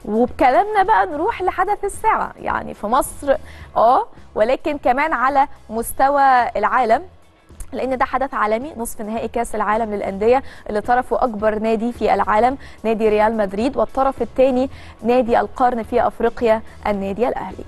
وبكلامنا بقى نروح لحدث الساعه يعني في مصر اه ولكن كمان على مستوى العالم لان ده حدث عالمي نصف نهائي كاس العالم للانديه اللي طرفه اكبر نادي في العالم نادي ريال مدريد والطرف الثاني نادي القرن في افريقيا النادي الاهلي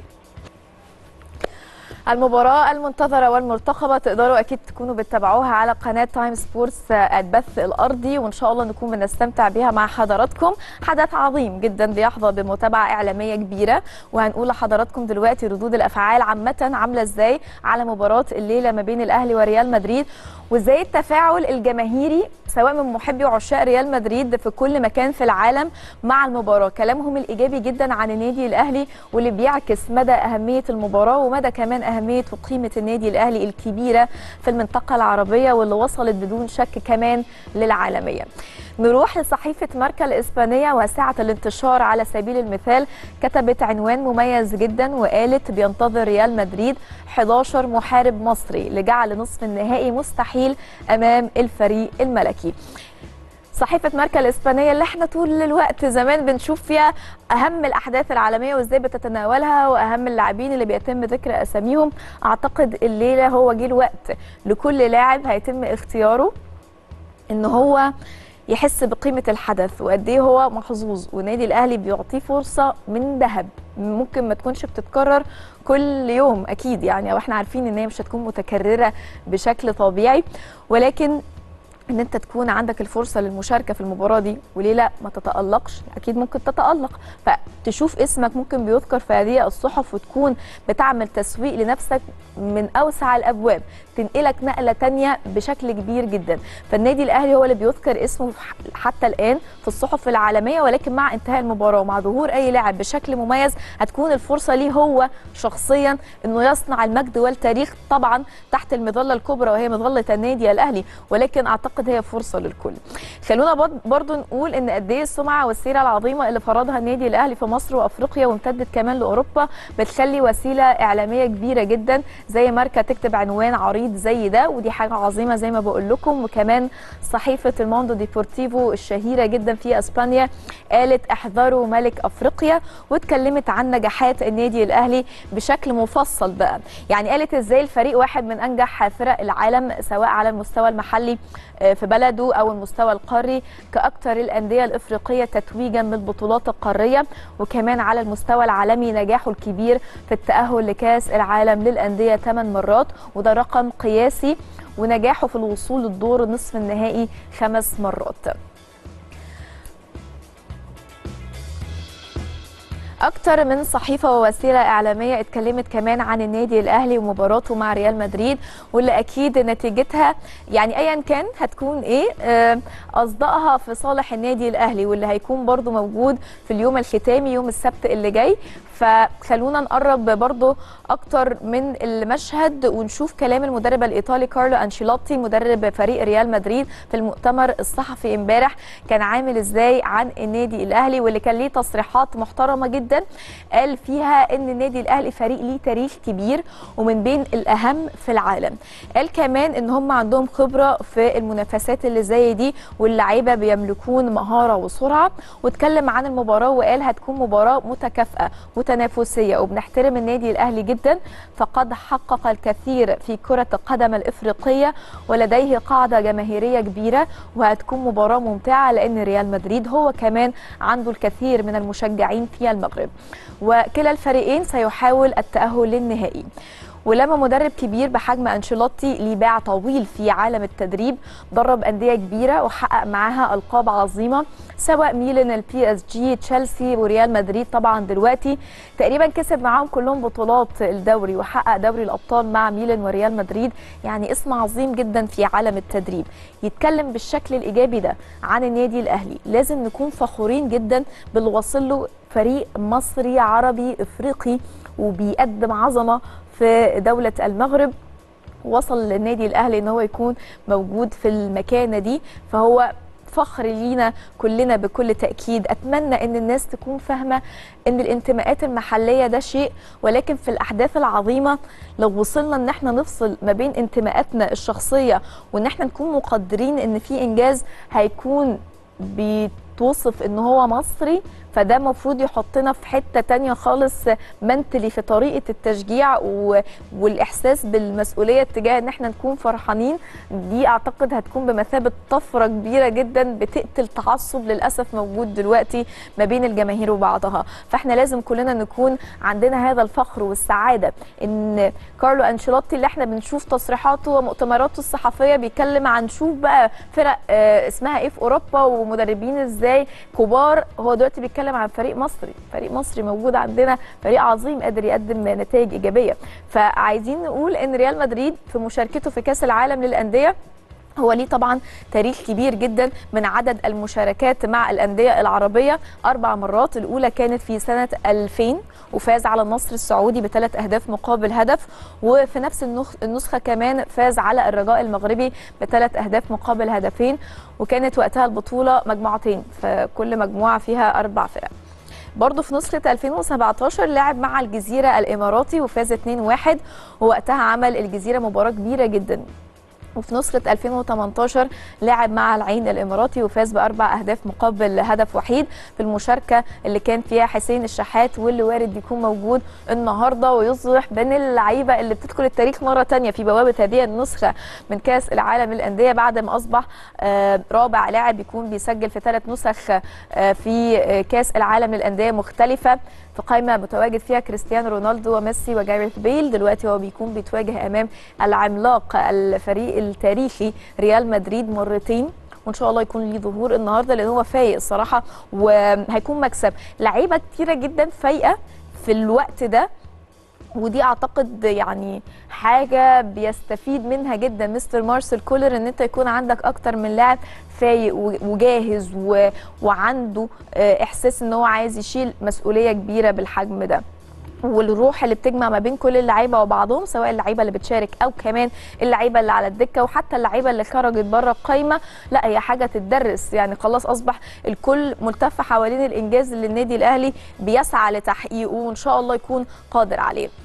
المباراة المنتظرة والمرتقبة تقدروا أكيد تكونوا بتتابعوها على قناة تايم سبورتس البث الأرضي وإن شاء الله نكون بنستمتع بها مع حضراتكم حدث عظيم جدا بيحظى بمتابعة إعلامية كبيرة وهنقول لحضراتكم دلوقتي ردود الأفعال عامة عاملة إزاي على مباراة الليلة ما بين الأهلي وريال مدريد وازاي التفاعل الجماهيري سواء من محبي وعشاق ريال مدريد في كل مكان في العالم مع المباراه كلامهم الايجابي جدا عن النادي الاهلي واللي بيعكس مدى اهميه المباراه ومدى كمان اهميه وقيمه النادي الاهلي الكبيره في المنطقه العربيه واللي وصلت بدون شك كمان للعالميه نروح لصحيفة ماركا الإسبانية وساعة الانتشار على سبيل المثال كتبت عنوان مميز جدا وقالت بينتظر ريال مدريد 11 محارب مصري لجعل نصف النهائي مستحيل أمام الفريق الملكي صحيفة ماركا الإسبانية اللي احنا طول الوقت زمان بنشوف فيها أهم الأحداث العالمية وإزاي بتتناولها وأهم اللاعبين اللي بيتم ذكر أساميهم أعتقد الليلة هو جه الوقت لكل لاعب هيتم اختياره إن هو يحس بقيمة الحدث وقد ايه هو محظوظ والنادي الاهلي بيعطيه فرصة من ذهب ممكن ما تكونش بتتكرر كل يوم اكيد يعني او احنا عارفين ان هي مش هتكون متكررة بشكل طبيعي ولكن ان انت تكون عندك الفرصه للمشاركه في المباراه دي وليه لا ما تتالقش اكيد ممكن تتالق فتشوف اسمك ممكن بيذكر في هذه الصحف وتكون بتعمل تسويق لنفسك من اوسع الابواب تنقلك نقله تانية بشكل كبير جدا فالنادي الاهلي هو اللي بيذكر اسمه حتى الان في الصحف العالميه ولكن مع انتهاء المباراه ومع ظهور اي لاعب بشكل مميز هتكون الفرصه ليه هو شخصيا انه يصنع المجد والتاريخ طبعا تحت المظله الكبرى وهي مظله النادي الاهلي ولكن اعتقد هي فرصه للكل خلونا برضو نقول ان قد ايه السمعه والسيره العظيمه اللي فرضها النادي الاهلي في مصر وافريقيا وامتدت كمان لاوروبا بتخلي وسيله اعلاميه كبيره جدا زي ماركه تكتب عنوان عريض زي ده ودي حاجه عظيمه زي ما بقول لكم وكمان صحيفه الموندو ديبورتيفو الشهيره جدا في اسبانيا قالت احذروا ملك افريقيا واتكلمت عن نجاحات النادي الاهلي بشكل مفصل بقى يعني قالت ازاي الفريق واحد من انجح فرق العالم سواء على المستوى المحلي في بلده او المستوى القاري كاكثر الانديه الافريقيه تتويجا بالبطولات القاريه وكمان على المستوى العالمي نجاحه الكبير في التاهل لكاس العالم للانديه 8 مرات وده رقم قياسي ونجاحه في الوصول للدور نصف النهائي خمس مرات أكتر من صحيفة ووسيلة إعلامية اتكلمت كمان عن النادي الأهلي ومباراته مع ريال مدريد واللي أكيد نتيجتها يعني أيا كان هتكون إيه أصدقها في صالح النادي الأهلي واللي هيكون برضو موجود في اليوم الختامي يوم السبت اللي جاي فخلونا نقرب برضو أكتر من المشهد ونشوف كلام المدرب الإيطالي كارلو أنشيلوتي مدرب فريق ريال مدريد في المؤتمر الصحفي امبارح كان عامل إزاي عن النادي الأهلي واللي كان ليه تصريحات محترمة جدا جدا قال فيها ان النادي الاهلي فريق ليه تاريخ كبير ومن بين الاهم في العالم قال كمان ان هم عندهم خبره في المنافسات اللي زي دي واللعيبه بيملكون مهاره وسرعه واتكلم عن المباراه وقال هتكون مباراه متكافئه متنافسيه وبنحترم النادي الاهلي جدا فقد حقق الكثير في كره القدم الافريقيه ولديه قاعده جماهيريه كبيره وهتكون مباراه ممتعه لان ريال مدريد هو كمان عنده الكثير من المشجعين في المغرب وكلا الفريقين سيحاول التأهل للنهائي ولما مدرب كبير بحجم انشيلوتي ليه باع طويل في عالم التدريب درب انديه كبيره وحقق معاها القاب عظيمه سواء ميلان البي اس جي تشيلسي وريال مدريد طبعا دلوقتي تقريبا كسب معاهم كلهم بطولات الدوري وحقق دوري الابطال مع ميلان وريال مدريد يعني اسم عظيم جدا في عالم التدريب يتكلم بالشكل الايجابي ده عن النادي الاهلي لازم نكون فخورين جدا باللي وصل له فريق مصري عربي افريقي وبيقدم عظمه في دوله المغرب وصل للنادي الاهلي ان هو يكون موجود في المكانه دي فهو فخر لينا كلنا بكل تاكيد اتمنى ان الناس تكون فاهمه ان الانتماءات المحليه ده شيء ولكن في الاحداث العظيمه لو وصلنا ان احنا نفصل ما بين انتماءاتنا الشخصيه وان احنا نكون مقدرين ان في انجاز هيكون بيتوصف ان هو مصري فده المفروض يحطنا في حته تانية خالص منتلي في طريقه التشجيع و... والاحساس بالمسؤوليه تجاه ان احنا نكون فرحانين دي اعتقد هتكون بمثابه طفره كبيره جدا بتقتل تعصب للاسف موجود دلوقتي ما بين الجماهير وبعضها فاحنا لازم كلنا نكون عندنا هذا الفخر والسعاده ان كارلو انشيلوتي اللي احنا بنشوف تصريحاته ومؤتمراته الصحفيه بيتكلم عن شوف بقى فرق آه، اسمها ايه في اوروبا ومدربين ازاي كبار هو دلوقتي بيتكلم عن فريق مصري فريق مصري موجود عندنا فريق عظيم قادر يقدم نتائج ايجابيه فعايزين نقول ان ريال مدريد في مشاركته في كاس العالم للانديه هو ليه طبعا تاريخ كبير جدا من عدد المشاركات مع الأندية العربية أربع مرات الأولى كانت في سنة 2000 وفاز على النصر السعودي بثلاث أهداف مقابل هدف وفي نفس النخ- النسخة كمان فاز على الرجاء المغربي بثلاث أهداف مقابل هدفين وكانت وقتها البطولة مجموعتين فكل مجموعة فيها أربع فرق برضه في نسخة 2017 لعب مع الجزيرة الإماراتي وفاز 2-1 ووقتها عمل الجزيرة مباراة كبيرة جدا وفي نسخة 2018 لعب مع العين الإماراتي وفاز بأربع أهداف مقابل هدف وحيد في المشاركة اللي كان فيها حسين الشحات واللي وارد يكون موجود النهاردة ويصبح بين اللعيبة اللي بتدخل التاريخ مرة تانية في بوابة هذه النسخة من كأس العالم للأندية بعد ما أصبح آه، رابع لاعب يكون بيسجل في ثلاث نسخ آه، في آه، كأس العالم للأندية مختلفة في قائمة متواجد فيها كريستيانو رونالدو وميسي وجاريث بيل دلوقتي هو بيكون بيتواجه أمام العملاق الفريق التاريخي ريال مدريد مرتين وان شاء الله يكون ليه ظهور النهارده لان هو فايق الصراحه وهيكون مكسب لعيبه كتيره جدا فايقه في الوقت ده ودي اعتقد يعني حاجه بيستفيد منها جدا مستر مارسيل كولر ان انت يكون عندك اكتر من لاعب فايق و- وجاهز و... وعنده آه، احساس ان هو عايز يشيل مسؤوليه كبيره بالحجم ده والروح اللي بتجمع ما بين كل اللعيبه وبعضهم سواء اللعيبه اللي بتشارك او كمان اللعيبه اللي على الدكه وحتى اللعيبه اللي خرجت بره القايمه لا هي حاجه تتدرس يعني خلاص اصبح الكل ملتف حوالين الانجاز اللي النادي الاهلي بيسعى لتحقيقه وان شاء الله يكون قادر عليه